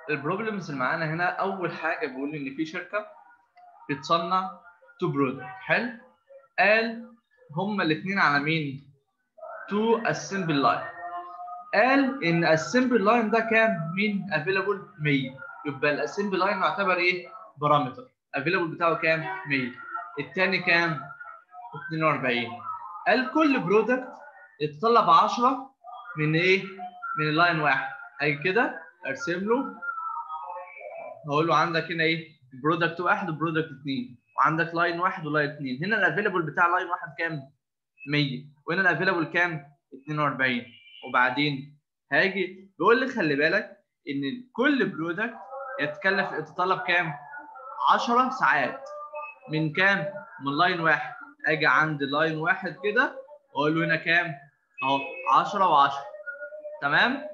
البروبلمز اللي معانا هنا اول حاجه بيقول ان في شركه بتصنع تو برودكت حلو قال هما الاثنين على مين تو اسمبل لاين قال ان اسمبل لاين ده كام مين افيلابل 100 يبقى الاسمبل لاين يعتبر ايه بارامتر افيلابل بتاعه كام 100 الثاني كام 42 قال كل برودكت يتطلب 10 من ايه من اللاين واحد هاجي كده ارسم له هقول له عندك هنا ايه برودكت واحد وبرودكت اثنين وعندك لاين واحد ولاين اثنين هنا الافيلابل بتاع لاين واحد كام 100 وهنا الافيلابل كام 42 وبعدين هاجي بيقول لي خلي بالك ان كل برودكت يتكلف يتطلب كام 10 ساعات من كام من لاين واحد اجي عند لاين واحد كده واقول له هنا كام اهو 10 و10 تمام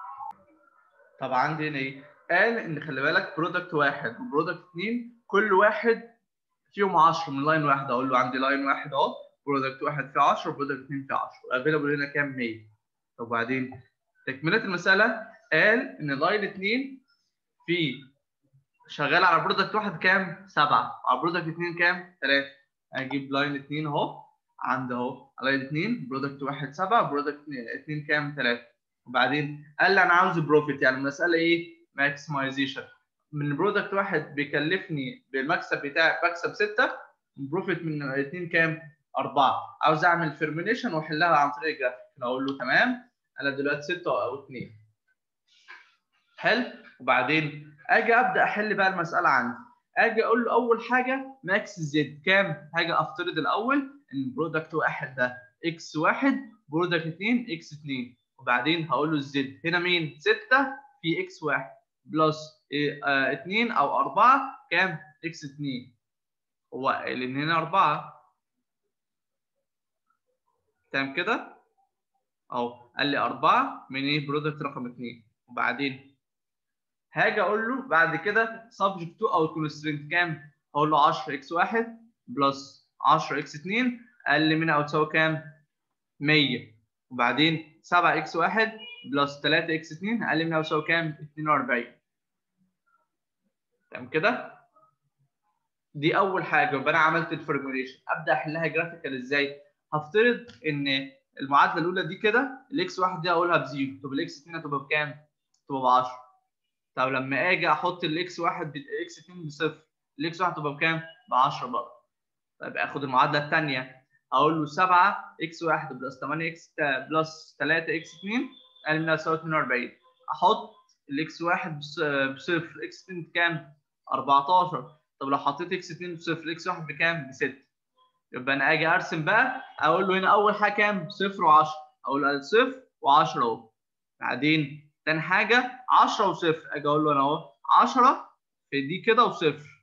طب عندي هنا ايه قال ان خلي بالك برودكت واحد وبرودكت اثنين كل واحد فيهم 10 من لاين واحد اقول له عندي لاين واحد اهو برودكت واحد فيه 10 وبرودكت اثنين فيه 10 والافيلابل هنا كام 100 طب وبعدين تكمله المساله قال ان لاين اثنين فيه شغال على برودكت واحد كام 7 على برودكت اثنين كام 3 اجيب لاين اثنين اهو عند اهو لاين اثنين برودكت واحد 7 برودكت اثنين كام 3 وبعدين قال لي انا عاوز بروفيت يعني المساله ايه ماكسمايزيشن من برودكت واحد بيكلفني بالمكسب بتاعي بكسب 6 بروفيت من اثنين كام 4 عاوز اعمل فيرمينيشن واحلها عن طريق الجرافيك اقول له تمام انا دلوقتي 6 او 2 حلو وبعدين اجي ابدا احل بقى المساله عندي اجي اقول له اول حاجه ماكس زد كام هاجي افترض الاول ان برودكت واحد ده اكس واحد برودكت 2 اكس 2 وبعدين هقول له الزد هنا مين 6 في اكس واحد بلس 2 او 4 كام اكس 2 هو لان هنا 4 تمام كده اهو قال لي 4 من ايه برودكت رقم 2 وبعدين هاجي اقول له بعد كده سبجكت تو او كونسترينت كام هقول له 10 اكس 1 بلس 10 اكس 2 اقل من او تساوي كام 100 وبعدين 7 اكس 1 بلس 3 اكس 2 اقل من او تساوي كام 42 تمام كده دي اول حاجه يبقى انا عملت الفورميوليشن ابدا احلها جرافيكال ازاي هفترض ان المعادله الاولى دي كده الاكس 1 دي اقولها بزيرو طب الاكس 2 هتبقى بكام تبقى ب 10 طب لما اجي احط الاكس 1 الاكس 2 بصفر الاكس 1 تبقى بكام ب 10 برضه طيب اخد المعادله الثانيه اقول له 7 اكس 1 بلس 8 اكس بلس 3 اكس 2 اقل منها تساوي 42 احط الاكس 1 بصفر اكس 2 بكام 14 طب لو حطيت اكس 2 بصفر اكس 1 بكام ب 6 يبقى انا اجي ارسم بقى اقول له هنا اول حاجه كام صفر و10 اقول له صفر و10 اهو بعدين تاني حاجه 10 وصفر اجي اقول له انا اهو 10 في دي كده وصفر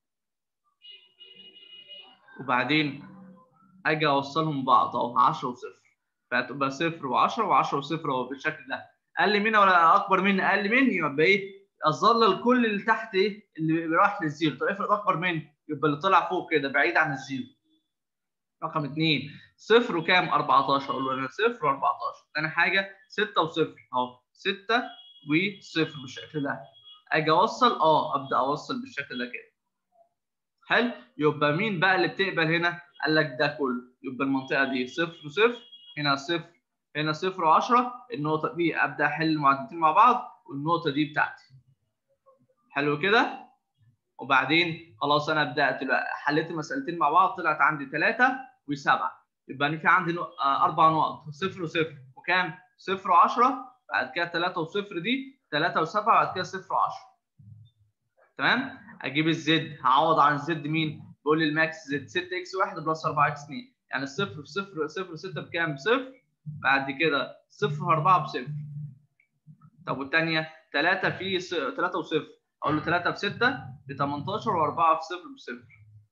وبعدين اجي اوصلهم بعض اهو 10 وصفر فهتبقى صفر و10 و10 وصفر اهو بالشكل ده اقل منها ولا اكبر مني اقل مني يبقى ايه اظلل كل اللي تحت ايه اللي راح للزيرو طب افرض اكبر مني يبقى اللي طلع فوق كده بعيد عن الزيرو رقم 2 صفر وكام 14 اقول له انا صفر و14 ثاني حاجه 6 وصفر اهو 6 وصفر بالشكل ده اجي اوصل اه ابدا اوصل بالشكل ده كده حلو يبقى مين بقى اللي بتقبل هنا قال لك ده كله يبقى المنطقه دي صفر وصفر هنا صفر هنا صفر و10 النقطه دي ابدا احل المعادلتين مع بعض والنقطه دي بتاعتي حلو كده وبعدين خلاص انا بدات حليت المسالتين مع بعض طلعت عندي 3 و7 يبقى انا في عندي نق... اربع نقط صفر وصفر وكام؟ صفر و10 بعد كده 3 وصفر دي 3 و7 بعد كده صفر و10 تمام؟ اجيب الزد هعوض عن الزد مين؟ بقول لي الماكس زد 6 اكس 1 بلس 4 اكس 2 يعني الصفر في صفر صفر 6 بكام؟ بصفر بعد كده صفر في 4 بصفر طب والثانيه 3 في 3 وصفر اقول له 3 في 6 ب 18 و4 في 0 بصفر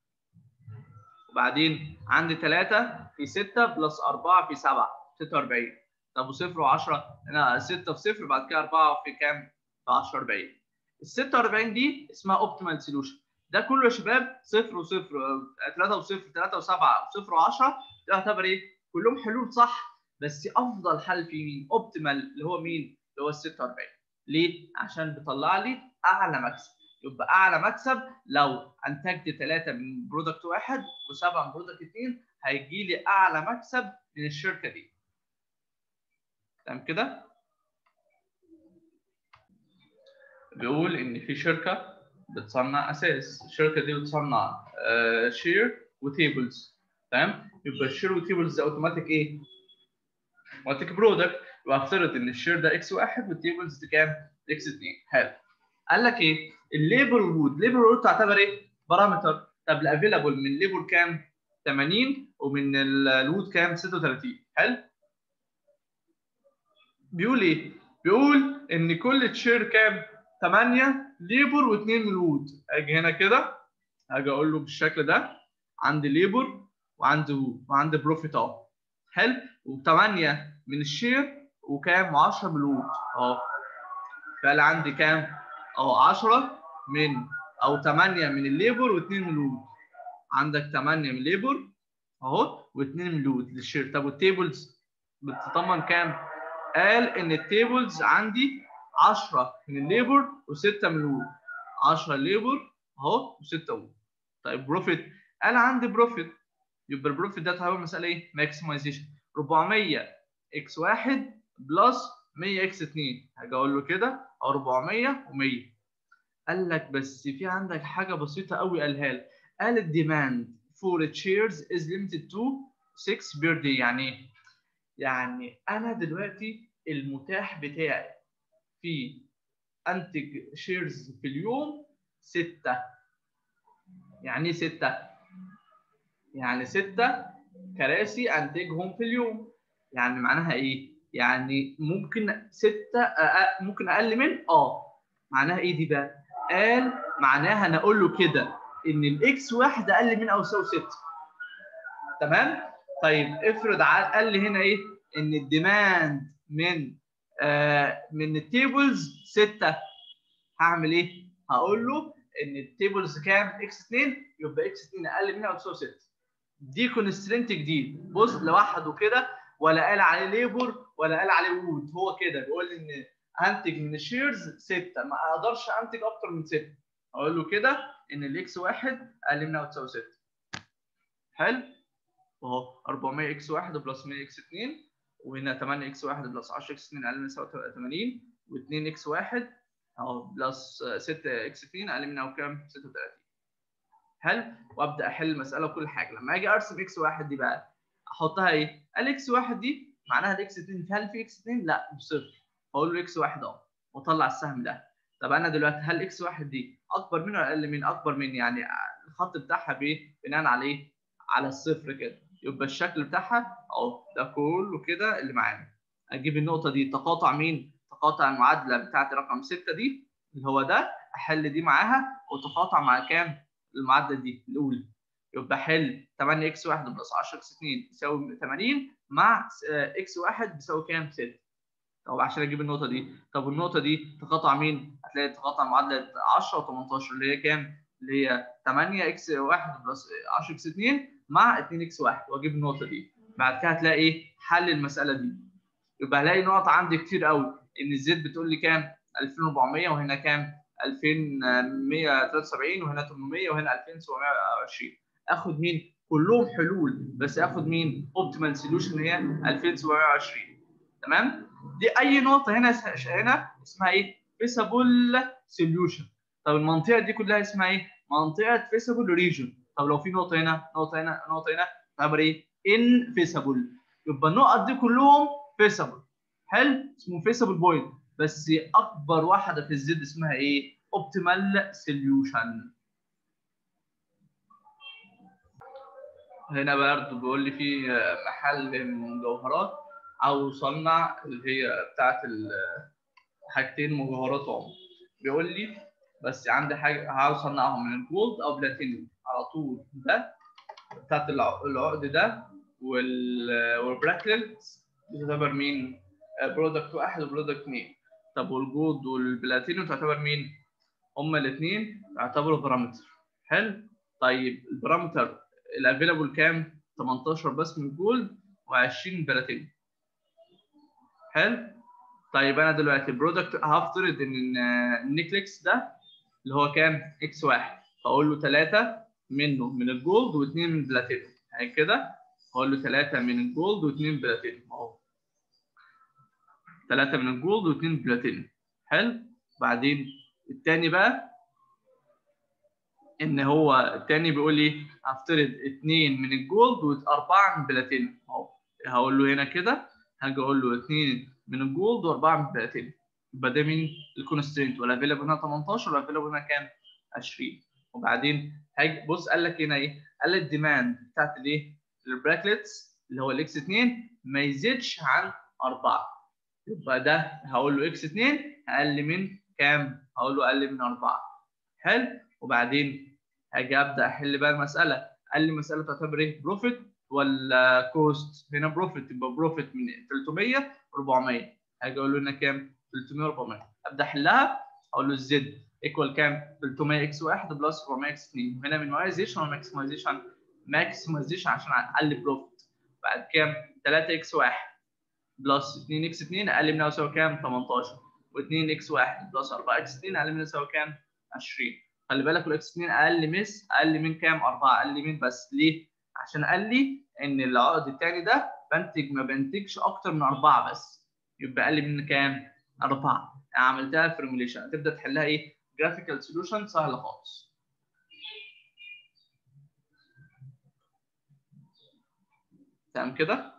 وبعدين عندي 3 في 6 بلس 4 في 7 46 طب وصفر و10 هنا 6 في 0 بعد كده 4 في كام؟ في 10 40 ال 46 دي اسمها اوبتيمال سوليوشن ده كله يا شباب 0 و0 3 و0 3 و7 و0 و10 ده يعتبر ايه؟ كلهم حلول صح بس افضل حل في مين؟ اوبتيمال اللي هو مين؟ اللي هو ال 46 ليه؟ عشان بيطلع لي اعلى مكسب يبقى اعلى مكسب لو انتجت ثلاثه من برودكت واحد وسبعه من برودكت اثنين هيجي لي اعلى مكسب من الشركه دي تمام كده؟ بيقول ان في شركه بتصنع اساس الشركه دي بتصنع شير وتيبلز تمام يبقى الشير وتيبلز اوتوماتيك ايه اوتوماتيك برودكت يبقى افترض ان الشير ده اكس واحد والتيبلز دي كام اكس 2 حلو قال لك ايه الليبل وود ليبل وود تعتبر ايه بارامتر طب الافيلابل من ليبل كام 80 ومن الوود كام 36 حلو بيقول ايه بيقول ان كل شير كام 8 ليبر و2 من الوود اجي هنا كده اجي اقول له بالشكل ده عندي ليبر وعندي وود وعندي بروفيت اهو حلو و8 من الشير وكام 10 من الوود اهو فقال عندي كام اهو 10 من او 8 من الليبر و2 من الوود عندك 8 من الليبر اهو و2 من الوود للشير طب والتيبلز بتتضمن كام قال ان التيبلز عندي 10 من الليبر و6 من الوود 10 ليبر اهو و6 وود طيب بروفيت قال عندي بروفيت يبقى البروفيت ده تعتبر مساله ايه ماكسمايزيشن 400 اكس 1 بلس 100 اكس 2 هاجي اقول له كده 400 و100 قال لك بس في عندك حاجه بسيطه قوي قالها لك قال الديماند فور تشيرز از ليميتد تو 6 بير دي يعني ايه؟ يعني انا دلوقتي المتاح بتاعي في انتج شيرز في اليوم ستة يعني ايه ستة؟ يعني ستة كراسي انتجهم في اليوم يعني معناها ايه؟ يعني ممكن ستة أقل ممكن اقل من اه معناها ايه دي بقى؟ قال معناها انا اقول له كده ان الاكس واحد اقل من او يساوي 6 تمام؟ طيب افرض قال لي هنا ايه؟ ان الديماند من آه من التيبلز 6 هعمل ايه؟ هقول له ان التيبلز كام؟ اكس 2 يبقى اكس 2 اقل منها او تساوي 6 دي كونسترينت جديد بص لوحده كده ولا قال عليه ليبر ولا قال عليه وود هو كده بيقول لي ان هنتج من الشيرز 6 ما اقدرش انتج اكتر من 6 اقول له كده ان الاكس 1 اقل منها او تساوي 6 حلو اهو 400 اكس 1 بلس 100 اكس 2 وهنا 8 اكس 1 بلس 10 اكس 2 اقل من يساوي 80 و2 اكس 1 اهو بلس 6 اكس 2 اقل من او كام 36 حلو وابدا احل المساله وكل حاجه لما اجي ارسم اكس 1 دي بقى احطها ايه الاكس 1 دي معناها الاكس 2 هل في اكس 2 لا بصفر اقول له اكس 1 اهو واطلع السهم ده طب انا دلوقتي هل اكس 1 دي اكبر من ولا اقل من اكبر من يعني الخط بتاعها بايه بناء على ايه على الصفر كده يبقى الشكل بتاعها اهو ده كله كده اللي معانا اجيب النقطه دي تقاطع مين تقاطع المعادله بتاعت رقم 6 دي اللي هو ده احل دي معاها وتقاطع مع كام المعادله دي الاولى يبقى حل 8 اكس 1 بلس 10 اكس 2 يساوي 80 مع اكس 1 بيساوي كام 6 طب عشان اجيب النقطه دي طب النقطه دي تقاطع مين هتلاقي تقاطع معادله 10 و18 اللي هي كام اللي هي 8 اكس 1 بلس 10 اكس 2 مع 2 اكس 1 واجيب النقطه دي بعد كده هتلاقي ايه حل المساله دي يبقى هلاقي نقط عندي كتير قوي ان الزد بتقول لي كام 2400 وهنا كام 2173 وهنا 800 وهنا 2720 اخد مين كلهم حلول بس اخد مين اوبتيمال سوليوشن هي 2720 تمام دي اي نقطه هنا هنا اسمها ايه فيسابل سوليوشن طب المنطقه دي كلها اسمها ايه منطقه فيسابل ريجن طب لو في نقطه هنا نقطه هنا نقطه هنا تعتبر ايه انفيسابل يبقى النقط دي كلهم فيسابل حلو اسمه فيسابل بوينت بس اكبر واحده في الزد اسمها ايه اوبتيمال سوليوشن هنا برضه بيقول لي في محل مجوهرات او صنع اللي هي بتاعت حاجتين مجوهرات عمر بيقول لي بس عندي حاجه عاوز اصنعهم من الجولد او بلاتينيوم على طول ده بتاعت العقد ده والبراكلت تعتبر مين؟ برودكت واحد وبرودكت اثنين طب والجولد والبلاتينيوم تعتبر مين؟ هما الاثنين يعتبروا بارامتر حلو؟ طيب البارامتر الافيلابل كام؟ 18 بس من الجولد و20 بلاتينيوم حلو؟ طيب انا دلوقتي برودكت هفترض ان النيكلكس ده اللي هو كام اكس واحد فاقول له 3 منه من الجولد واثنين من البلاتينيوم يعني كده اقول له 3 من الجولد واثنين بلاتينيوم اهو 3 من الجولد واثنين بلاتينيوم حلو بعدين الثاني بقى ان هو الثاني بيقول لي هفترض اثنين من الجولد واربعه من البلاتينيوم اهو هقول له هنا كده هاجي اقول له اثنين من الجولد واربعه من البلاتينيوم يبقى ده مين الكونسترينت ولا افيلابل هنا 18 ولا افيلابل هنا كام 20 وبعدين هاجي بص قال لك هنا ايه قال لك الديماند بتاعت الايه البراكلتس اللي هو الاكس 2 ما يزيدش عن 4 يبقى ده هقول له اكس 2 اقل من كام هقول له اقل من 4 حلو وبعدين هاجي ابدا احل بقى المساله قال لي المساله تعتبر ايه بروفيت ولا كوست هنا بروفيت يبقى بروفيت من 300 400 هاجي اقول له هنا كام 300 400 ابدا احلها اقول له الزد ايكوال كام 300 اكس 1 بلس 400 اكس 2 هنا مينيمايزيشن ولا ماكسمايزيشن ماكسمايزيشن عشان اقل بروفيت بعد كام 3 اكس 1 بلس 2 اكس 2 اقل منها يساوي كام 18 و2 اكس 1 بلس 4 اكس 2 اقل منها يساوي كام 20 خلي بالك الاكس 2 اقل مس اقل من كام 4 اقل من بس ليه عشان قال لي ان العقد الثاني ده بنتج ما بنتجش اكتر من 4 بس يبقى اقل من كام 4 عملتها فورميليشن هتبدا تحلها ايه جرافيكال سوليوشن سهله خالص تمام كده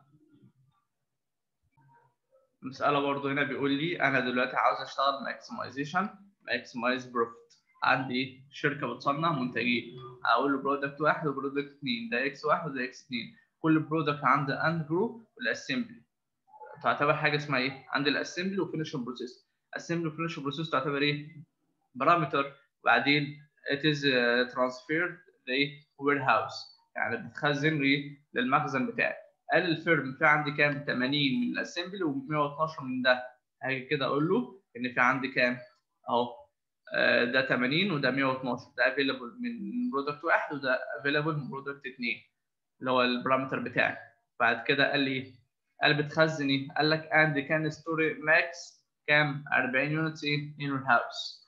المسألة برضو هنا بيقول لي أنا دلوقتي عاوز أشتغل ماكسمايزيشن ماكسمايز بروفيت عندي شركة بتصنع منتجين أقول له برودكت واحد وبرودكت اثنين ده إكس واحد وده إكس اثنين كل برودكت عنده أند جروب والأسمبلي تعتبر حاجة اسمها إيه؟ عندي الأسمبلي وفينيشن بروسيس أسمبلي وفينيشن بروسيس تعتبر إيه؟ بارامتر وبعدين it is uh, transferred لإيه؟ وير هاوس يعني بتخزن للمخزن بتاعي قال الفيرم في عندي كام 80 من الاسمبلي و112 من ده هاجي كده اقول له ان في عندي كام اهو ده 80 وده 112 ده افيلابل من برودكت واحد وده افيلابل من برودكت اثنين اللي هو البارامتر بتاعي بعد كده قال لي قال بتخزن ايه؟ قال لك اند كان ستوري ماكس كام 40 يونتس ايه ان يور هاوس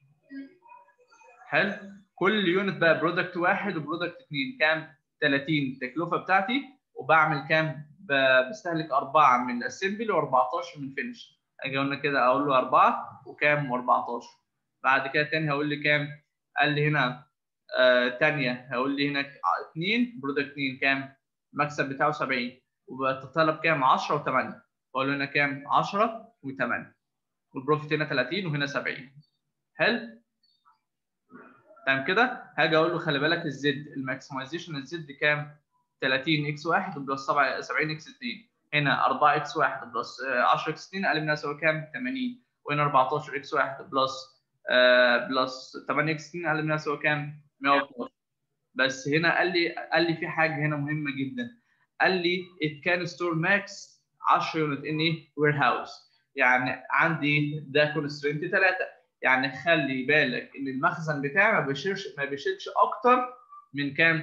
حلو كل يونت بقى برودكت واحد وبرودكت اثنين كام 30 التكلفه بتاعتي وبعمل كام بستهلك أربعة من الاسمبلي و14 من الفينش اجي قلنا كده اقول له أربعة وكام و14 بعد كده تاني هقول لي كام قال لي هنا آه تانية هقول لي هنا 2 برودكت 2 كام المكسب بتاعه 70 وبتطلب كام 10 و8 بقول له هنا كام 10 و8 والبروفيت هنا 30 وهنا 70 حلو تمام كده هاجي اقول له خلي بالك الزد الماكسمايزيشن الزد كام 30 اكس 1 بلس 70 اكس 2 هنا 4 اكس 1 بلس 10 اكس 2 اقل منها يساوي كام 80 وهنا 14 اكس 1 بلس آه بلس 8 اكس 2 اقل منها يساوي كام 112 بس هنا قال لي قال لي في حاجه هنا مهمه جدا قال لي it can store max 10 يونت ان ايه وير هاوس يعني عندي ده كونسترينت 3 يعني خلي بالك ان المخزن بتاعي ما بيشيلش ما بيشيلش اكتر من كام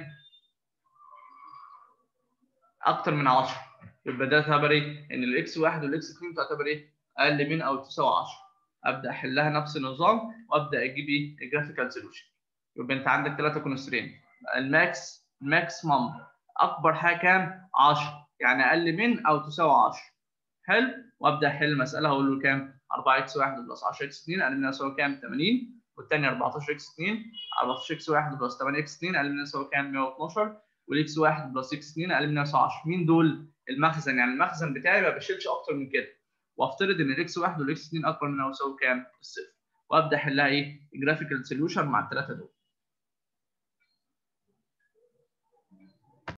اكتر من 10 يبقى ده تعتبر ايه ان الاكس 1 والاكس 2 تعتبر ايه اقل من او تساوي 10 ابدا احلها نفس النظام وابدا اجيب ايه الجرافيكال سوليوشن يبقى انت عندك ثلاثه كونسترين الماكس ماكسيمم اكبر حاجه كام 10 يعني اقل من او تساوي 10 حلو وابدا احل المساله هقول له كام 4 اكس 1 بلس 10 اكس 2 اقل منها يساوي كام 80 والثاني 14 اكس 2 14 اكس 1 بلس 8 اكس 2 اقل منها يساوي كام 112 والاكس 1 بلس اكس 2 اقل منها يساوي 10 مين دول المخزن يعني المخزن بتاعي ما بشيلش اكتر من كده وافترض ان الاكس 1 والاكس 2 اكبر من او يساوي كام الصفر وابدا احلها ايه جرافيكال سوليوشن مع الثلاثه دول